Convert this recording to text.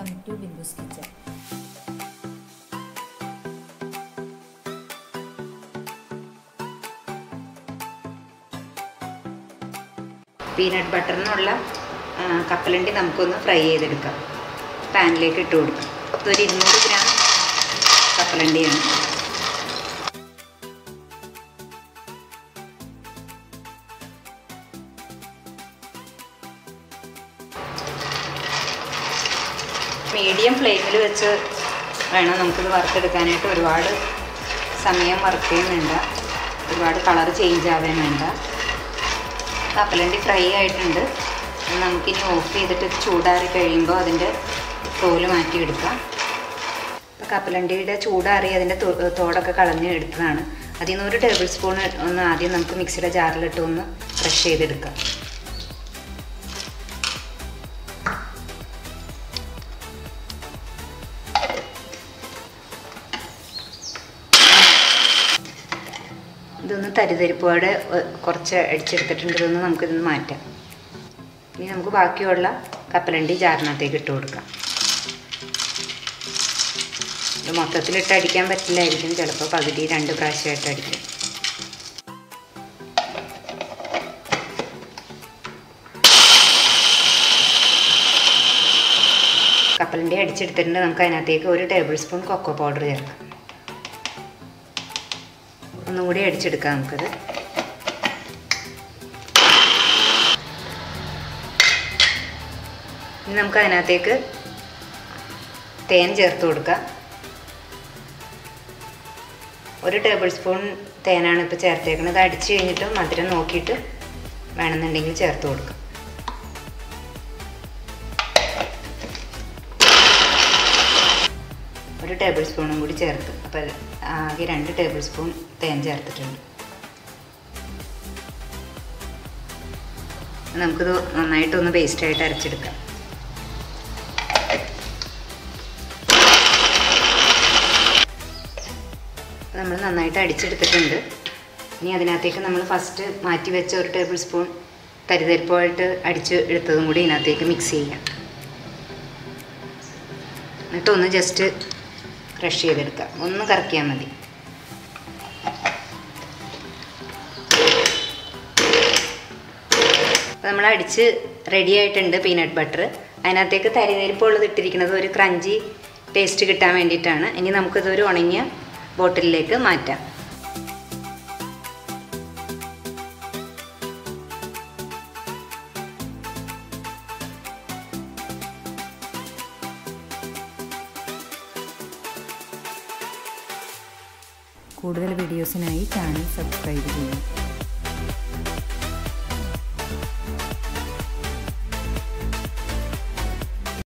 welcome to Bindu's kitchen peanut ബട്ടറിനുള്ള ആ, കപ്പലണ്ടി നമുക്കൊന്ന് ഫ്രൈ ചെയ്തെടുക്കാം പാനിലേക്ക് ഇട്ട് കൊടുക്കാം ഇതൊരു ഇരുന്നൂറ് ഗ്രാം കപ്പലണ്ടിയാണ് മീഡിയം ഫ്ലെയിമിൽ വെച്ച് വേണം നമുക്കിത് വറുത്തെടുക്കാനായിട്ട് ഒരുപാട് സമയം വർക്ക് ചെയ്യാൻ വേണ്ട ഒരുപാട് കളർ ചേഞ്ച് ആവാൻ വേണ്ട കപ്പലണ്ടി ഫ്രൈ ആയിട്ടുണ്ട് അത് നമുക്കിനി ഓഫ് ചെയ്തിട്ട് ഇത് ചൂടാറി കഴിയുമ്പോൾ അതിൻ്റെ തോല് മാറ്റിയെടുക്കാം അപ്പോൾ കപ്പലണ്ടിയുടെ ചൂടാറി അതിൻ്റെ തോ- തോടൊക്കെ കളഞ്ഞ് എടുത്തതാണ് അതിൽ നിന്ന് ഒരു ടേബിൾ സ്പൂൺ ഒന്ന് ആദ്യം നമുക്ക് മിക്സിയുടെ ജാറിലിട്ട് ഒന്ന് ക്രഷ് ചെയ്തെടുക്കാം ഇതൊന്ന് തരിതരിപ്പോടെ ഒ- കുറച്ച് അടിച്ചെടുത്തിട്ടുണ്ട് ഇതൊന്ന് നമുക്കിതൊന്ന് മാറ്റാം ഇനി നമുക്ക് ബാക്കിയുള്ള കപ്പലണ്ടി ജാറിനകത്തേക്ക് ഇട്ട് കൊടുക്കാം ഇത് മൊത്തത്തിലിട്ട് അടിക്കാൻ പറ്റില്ലായിരിക്കും ചിലപ്പോൾ പകുതി രണ്ട് പ്രാവശ്യമായിട്ട് അടിക്കും കപ്പലണ്ടി അടിച്ചെടുത്തിട്ടുണ്ട് നമുക്ക് അതിനകത്തേക്ക് ഒരു ടേബിൾ സ്പൂൺ കൊക്കോ പൗഡർ ചേർക്കാം ഒന്നും കൂടി അടിച്ചെടുക്കാം നമുക്കത് ഇനി നമുക്ക് അതിനകത്തേക്ക് തേൻ ചേർത്ത് കൊടുക്കാം ഒരു ടേബിൾ സ്പൂൺ തേനാണ് ഇപ്പോൾ ചേർത്തേക്കുന്നത് അടിച്ച് കഴിഞ്ഞിട്ട് മധുരം നോക്കിയിട്ട് വേണമെന്നുണ്ടെങ്കിൽ ചേർത്ത് കൊടുക്കാം ഒരു ടേബിൾ സ്പൂണും കൂടി ചേർത്ത് അപ്പോൾ ആകെ രണ്ട് ടേബിൾ സ്പൂൺ തേൻ ചേർത്തിട്ടുണ്ട് നമുക്കിത് നന്നായിട്ടൊന്ന് പേസ്റ്റായിട്ട് അരച്ചെടുക്കാം നമ്മൾ നന്നായിട്ട് അടിച്ചെടുത്തിട്ടുണ്ട് ഇനി അതിനകത്തേക്ക് നമ്മൾ ഫസ്റ്റ് മാറ്റി വെച്ച ഒരു ടേബിൾ സ്പൂൺ തരിതരിപ്പായിട്ട് അടിച്ച് എടുത്തതും കൂടി ഇതിനകത്തേക്ക് മിക്സ് ചെയ്യാം എന്നിട്ട് ഒന്ന് ജസ്റ്റ് ക്രഷ് ചെയ്തെടുക്കാം ഒന്ന് കറക്കിയാൽ മതി അപ്പോൾ നമ്മൾ അടിച്ച് റെഡി ആയിട്ടുണ്ട് പീനട്ട് ബട്ടർ അതിനകത്തേക്ക് തരിതരിപ്പുള്ളത് ഇട്ടിരിക്കുന്നത് ഒരു ക്രഞ്ചി ടേസ്റ്റ് കിട്ടാൻ വേണ്ടിയിട്ടാണ് ഇനി നമുക്കിതൊരു ഉണങ്ങിയ ബോട്ടിലിലേക്ക് മാറ്റാം കൂടുതൽ വീഡിയോസിനായി ചാനൽ സബ്സ്ക്രൈബ് ചെയ്യുക